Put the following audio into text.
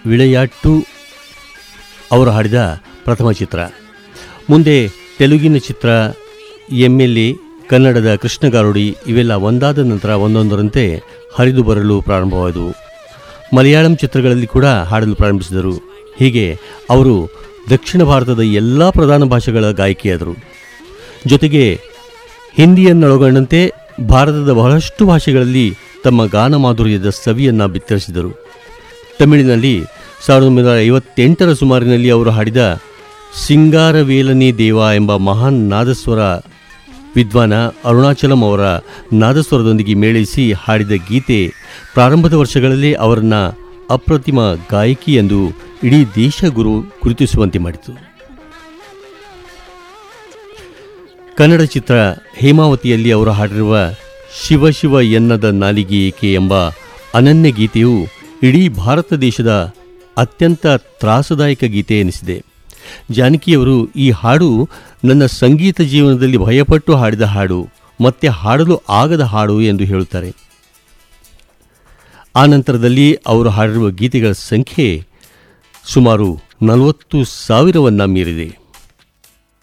ವಿಳೆಯಾಟ್ಟು ಅವರು ಹಾಡಿದ ಪ್ರಥಮ ಚಿತ್ರ ಮುಂದೆ ತೆಲುಗಿನ ಚಿತ್ರ ಎಮ್ ಎಲ್ ಎ ಕನ್ನಡದ ಕೃಷ್ಣಗಾರುಡಿ ಇವೆಲ್ಲ ಒಂದಾದ ನಂತರ ಒಂದೊಂದರಂತೆ ಹರಿದು ಬರಲು ಪ್ರಾರಂಭವಾದವು ಮಲಯಾಳಂ ಚಿತ್ರಗಳಲ್ಲಿ ಕೂಡ ಹಾಡಲು ಪ್ರಾರಂಭಿಸಿದರು ಹೀಗೆ ಅವರು ದಕ್ಷಿಣ ಭಾರತದ ಎಲ್ಲ ಪ್ರಧಾನ ಭಾಷೆಗಳ ಗಾಯಕಿಯಾದರು ಜೊತೆಗೆ ಹಿಂದಿಯನ್ನೊಳಗೊಂಡಂತೆ ಭಾರತದ ಬಹಳಷ್ಟು ಭಾಷೆಗಳಲ್ಲಿ ತಮ್ಮ ಗಾನ ಮಾಧುರ್ಯದ ಸವಿಯನ್ನು ಬಿತ್ತರಿಸಿದರು ತಮಿಳಿನಲ್ಲಿ ಸಾವಿರದ ಒಂಬೈನೂರ ಐವತ್ತೆಂಟರ ಸುಮಾರಿನಲ್ಲಿ ಅವರು ಹಾಡಿದ ಸಿಂಗಾರವೇಲನಿ ದೇವ ಎಂಬ ಮಹಾನ್ ನಾದಸ್ವರ ವಿದ್ವಾನ ಅರುಣಾಚಲಂ ಅವರ ನಾದಸ್ವರದೊಂದಿಗೆ ಮೇಳೈಸಿ ಹಾಡಿದ ಗೀತೆ ಪ್ರಾರಂಭದ ವರ್ಷಗಳಲ್ಲಿ ಅವರನ್ನು ಅಪ್ರತಿಮ ಗಾಯಕಿ ಎಂದು ಇಡೀ ದೇಶ ಗುರು ಗುರುತಿಸುವಂತೆ ಮಾಡಿತು ಕನ್ನಡ ಚಿತ್ರ ಹೇಮಾವತಿಯಲ್ಲಿ ಅವರು ಹಾಡಿರುವ ಶಿವ ಶಿವ ಎನ್ನದ ನಾಲಿಗೆ ಏಕೆ ಎಂಬ ಅನನ್ಯ ಗೀತೆಯು ಇಡೀ ಭಾರತ ದೇಶದ ಅತ್ಯಂತ ತ್ರಾಸದಾಯಕ ಗೀತೆ ಎನಿಸಿದೆ ಜಾನಕಿಯವರು ಈ ಹಾಡು ನನ್ನ ಸಂಗೀತ ಜೀವನದಲ್ಲಿ ಭಯಪಟ್ಟು ಹಾಡಿದ ಹಾಡು ಮತ್ತೆ ಹಾಡಲು ಆಗದ ಹಾಡು ಎಂದು ಹೇಳುತ್ತಾರೆ ಆ ನಂತರದಲ್ಲಿ ಅವರು ಹಾಡಿರುವ ಗೀತೆಗಳ ಸಂಖ್ಯೆ ಸುಮಾರು ನಲವತ್ತು ಸಾವಿರವನ್ನ ಮೀರಿದೆ